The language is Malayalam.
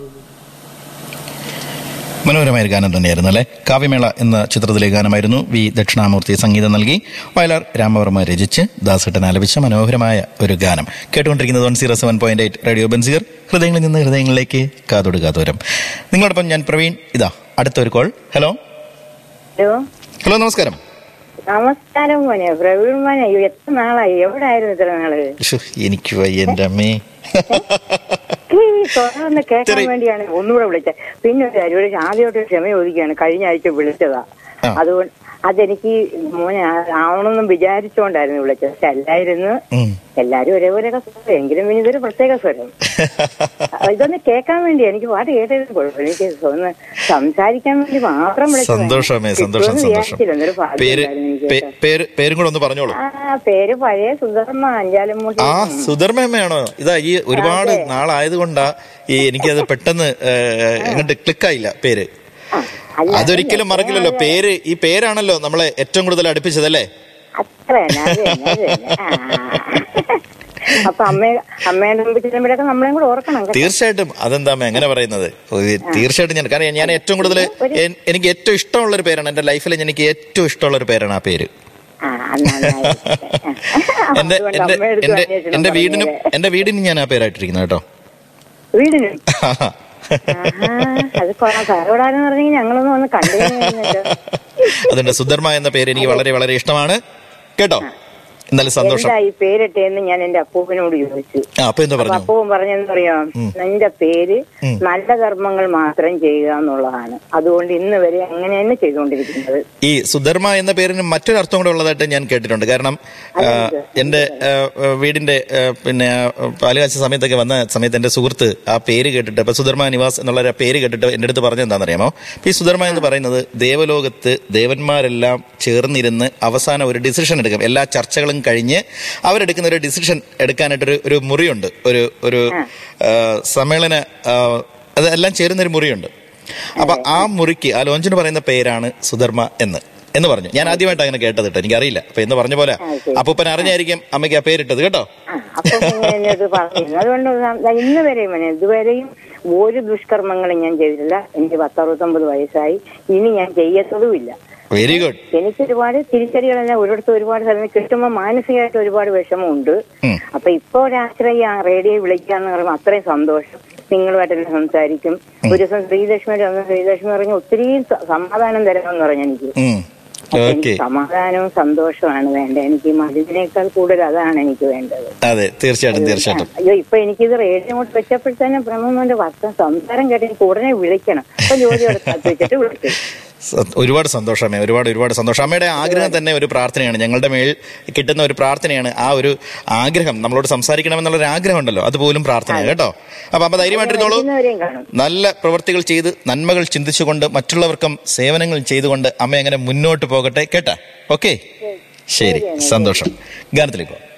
മനോഹരമായ ഒരു ഗാനം തന്നെയായിരുന്നു അല്ലെ കാവ്യമേള എന്ന ചിത്രത്തിലെ ഗാനമായിരുന്നു വി ദക്ഷിണാമൂർത്തി സംഗീതം നൽകി വയലാർ രാമവർമ്മ രചിച്ച് ദാസട്ടൻ ആലപിച്ച മനോഹരമായ ഒരു ഗാനം കേട്ടുകൊണ്ടിരിക്കുന്നത് one zero seven point eight radio ബൻസീർ ഹൃദയങ്ങളിൽ നിന്ന് ഹൃദയങ്ങളിലേക്ക് കാതോട് കാതോരം നിങ്ങളോടൊപ്പം ഞാൻ പ്രവീൺ ഇതാ അടുത്തൊരു കോൾ ഹലോ ഹലോ ഹലോ നമസ്കാരം നമസ്കാരം മോനെ പ്രവീൺ മോനെ അയ്യോ, എത്ര നാളായി എവിടെ ആയിരുന്നു ഇത്ര നാള് ശ്ശോ, എനിക്ക് വയ്യ എന്റെ അമ്മേ ഈ തുറന്ന് കേൾക്കാൻ ചെറിയ- വേണ്ടിയാണ് ഒന്നുകൂടെ വിളിച്ചത് പിന്നെ ഒരു കാര്യം ഒരു ആദ്യമായിട്ട് ക്ഷമ ചോദിക്കുകയാണ് കഴിഞ്ഞ ആഴ്ച വിളിച്ചതാ ആ. അതുകൊണ്ട് അതെനിക്ക് മോനെ ആ- ആവണമെന്നും വിചാരിച്ചുകൊണ്ടായിരുന്നു വിളിച്ചത് പക്ഷെ അല്ലായിരുന്നു ഉം. എല്ലാരും ഒരേപോലെയൊക്കെ സ്വരം എങ്കിലും പിന്നെ ഇതൊരു പ്രത്യേക സ്വരം അപ്പൊ ഇതൊന്ന് കേൾക്കാൻ വേണ്ടി എനിക്ക് പാട്ട് കേട്ടത് കുഴപ്പമില്ല എനിക്ക് ഒന്ന് സംസാരിക്കാൻ വേണ്ടി മാത്രം വിളിച്ചതാ. സന്തോഷമേ സന്തോഷം കിട്ടുമെന്ന് സന്തോഷം വിചാരിച്ചില്ല. എന്നൊരു ഭാഗ്യം പേര് ഉണ്ടായിരുന്നു എനിക്ക് പേ- കേട്ടോ. പേര് പേരും കൂടെ ഒന്ന് പറഞ്ഞോളൂ ആ പേര് പഴയ സുധർമ്മ അഞ്ചാലുമൂട്ടി ആ സുധർമ്മയമ്മയാണോ ഇതാ ഈ ഒരുപാട് നാളായതുകൊണ്ടാ ഈ എനിക്കത് പെട്ടെന്ന് ഏഹ്, അങ്ങോട്ട് ക്ലിക്കായില്ല പേര് ആ, അല്ല, അതൊരിക്കലും മറക്കില്ലല്ലോ പേര് ഈ പേരാണല്ലോ നമ്മളെ ഏറ്റവും കൂടുതൽ അടുപ്പിച്ചതല്ലേ അത്ര തന്നെ അത് തന്നെ അത് തന്നെ ആ. അപ്പൊ അമ്മ അമ്മയുടെ മുമ്പിൽ ചെല്ലുമ്പോഴൊക്കെ നമ്മളെയും കൂടെ ഓർക്കണം കേട്ടോ. തീർച്ചയായിട്ടും അതെന്താ അമ്മ എങ്ങനെ പറയുന്നത് ഓ, ഈ തീർച്ചയായിട്ടും ഞാൻ കാരണം ഞാൻ ഏറ്റവും കൂടുതൽ എൻ- എനിക്ക് ഏറ്റവും ഇഷ്ടമുള്ള ഒരു പേരാണ് എന്റെ ലൈഫിൽ എനിക്ക് ഏറ്റവും ഇഷ്ടമുള്ള ഒരു പേരാണ് ആ പേര് ആ നന്നായിരിക്കട്ടെ. എന്റെ അതുകൊണ്ട് എന്റെ അമ്മയെടുത്ത് എന്റെ അന്വേഷണം എന്റെ വീടിനും പറഞ്ഞേരെ. എന്റെ വീടിനും ഞാൻ ആ പേരായിട്ടിരിക്കുന്നത് കേട്ടോ വീടിനും ആഹാ, അത് കൊള്ളാം സാറോടാന്ന് പറഞ്ഞെങ്കിൽ ഞങ്ങളൊന്നും വന്ന് കണ്ടു കഴിഞ്ഞല്ലോ അതുകൊണ്ട് സുധർമ്മ എന്ന പേര് എനിക്ക് വളരെ വളരെ ഇഷ്ടമാണ് കേട്ടോ എന്നാലും സന്തോഷം എന്താ ഈ പേരിട്ടേന്ന് ഞാൻ എന്റെ അപ്പൂപ്പനോട് ചോദിച്ചു ആ അപ്പൊ എന്താ അപ്പൊ പറഞ്ഞു അപ്പൂപ്പൻ പറഞ്ഞെന്നറിയോ നിന്റെ പേര് ഉം. നല്ല കർമ്മങ്ങൾ മാത്രം ചെയ്യുക എന്നുള്ളതാണ് അതുകൊണ്ട് ഇന്ന് വരെ അങ്ങനെ തന്നെ ചെയ്തുകൊണ്ടിരിക്കുന്നത് ഈ സുധർമ്മ എന്ന പേരിന് മറ്റൊരു അർത്ഥം കൂടെ ഉള്ളതായിട്ട് ഞാൻ കേട്ടിട്ടുണ്ട് കാരണം ആ, എന്റെ ആ, വീടിന്റെ ആ, പിന്നെ ആ, പാലുകാച്ച സമയത്തൊക്കെ വന്ന സമയത്ത് എന്റെ സുഹൃത്ത് ആ പേര് കേട്ടിട്ട് ഇപ്പൊ സുധർമ്മ നിവാസ് എന്നുള്ള ഒരു പേര് കേട്ടിട്ട് എന്റെ അടുത്ത് പറഞ്ഞ എന്താണെന്നറിയാമോ ഇപ്പൊ ഈ സുധർമ്മ എന്ന് പറയുന്നത് ദേവലോകത്ത് ദേവന്മാരെല്ലാം ചേർന്നിരുന്ന് അവസാനം ഒരു ഡിസിഷൻ എടുക്കും എല്ലാ ചർച്ചകളും കഴിഞ്ഞ് അവരെടുക്കുന്ന ഒരു ഡിസിഷൻ എടുക്കാനായിട്ടൊരു ഒരു മുറിയുണ്ട് ഒരു ഒരു ആ, സമ്മേളന ആ, അതെല്ലാം ചേരുന്ന ഒരു മുറിയുണ്ട് അപ്പൊ ആ മുറിക്ക് ആ ലോഞ്ചിന് പറയുന്ന പേരാണ് സുധർമ്മ എന്ന് എന്ന് പറഞ്ഞു ഞാൻ ആദ്യമായിട്ട് അങ്ങനെ കേട്ടത് കേട്ടോ എനിക്കറിയില്ല അപ്പൊ എന്ന് പറഞ്ഞ പോലെ ശരി. അപ്പൂപ്പൻ അറിഞ്ഞായിരിക്കും അമ്മയ്ക്ക് ആ പേരിട്ടത് കേട്ടോ ആ, അപ്പൊ പിന്നെ എന്നോട് പറഞ്ഞിരുന്നു അതുകൊണ്ട് ദാ ഇന്ന് വരെയും മോനെ ഇതുവരെയും ഒരു ദുഷ്കർമ്മങ്ങളും ഞാൻ ചെയ്തിട്ടില്ല എനിക്ക് പത്തറുപത്തൊമ്പത് വയസ്സായി ഇനി ഞാൻ ചെയ്യത്തതുമില്ല വെരി ഗുഡ് എനിക്ക് ഒരുപാട് തിരിച്ചടികളെല്ലാം ഒരിടത്ത് ഒരുപാട് സ്ഥലത്ത് കിട്ടുമ്പോൾ മാനസികമായിട്ട് ഒരുപാട് വിഷമമുണ്ട് ഉം. അപ്പൊ ഇപ്പൊ ഒരാശ്രയ റേഡിയോ വിളിക്കാന്ന് പറയുമ്പോൾ അത്രയും സന്തോഷം നിങ്ങളുമായിട്ടെല്ലാം സംസാരിക്കും ഒരു ദിവസം ശ്രീലക്ഷ്മിയുടെ വന്ന് ശ്രീലക്ഷ്മി പറഞ്ഞു ഒത്തിരി സ- സമാധാനം തരാമെന്ന് പറഞ്ഞു എനിക്ക് അപ്പൊ ഓക്കെ എനിക്ക് സമാധാനവും സന്തോഷമാണ് വേണ്ടത് എനിക്ക് മതിലിനേക്കാൾ കൂടുതൽ അതാണ് എനിക്ക് വേണ്ടത് അതെ തീർച്ചയായിട്ടും തീർച്ചയായിട്ടും അയ്യോ ഇപ്പൊ എനിക്കിത് റേഡിയോ കൊണ്ട് വെച്ചപ്പോഴത്തേനും ബ്രഹ്മന്റെ വർത്തം സംസാരം കേട്ട് എനിക്ക് ഉടനെ വിളിക്കണം അപ്പൊ ജോലി എടുത്ത് വെച്ചിട്ട് വിളിച്ചു സ- ഒരുപാട് സന്തോഷമേ ഒരുപാട് ഒരുപാട് സന്തോഷം അമ്മയുടെ ആഗ്രഹം തന്നെ ഒരു പ്രാർത്ഥനയാണ് ഞങ്ങളുടെ മേൽ കിട്ടുന്ന ഒരു പ്രാർത്ഥനയാണ് ആ ഒരു ആഗ്രഹം നമ്മളോട് സംസാരിക്കണമെന്നുള്ള ഒരു ആഗ്രഹം ഉണ്ടല്ലോ അതുപോലും പ്രാർത്ഥനയാണ് കേട്ടോ അപ്പൊ അമ്മ ധൈര്യമായിട്ടിരുന്നോളൂ വൈകുന്നവരെയും കാണും നല്ല പ്രവൃത്തികൾ ചെയ്ത് നന്മകൾ ചിന്തിച്ചുകൊണ്ട് മറ്റുള്ളവർക്കും സേവനങ്ങൾ ചെയ്തുകൊണ്ട് അമ്മ അങ്ങനെ മുന്നോട്ട് പോകട്ടെ കേട്ടാ ഓക്കെ ശരി സന്തോഷം ഗാനത്തിലേക്ക് പോകാം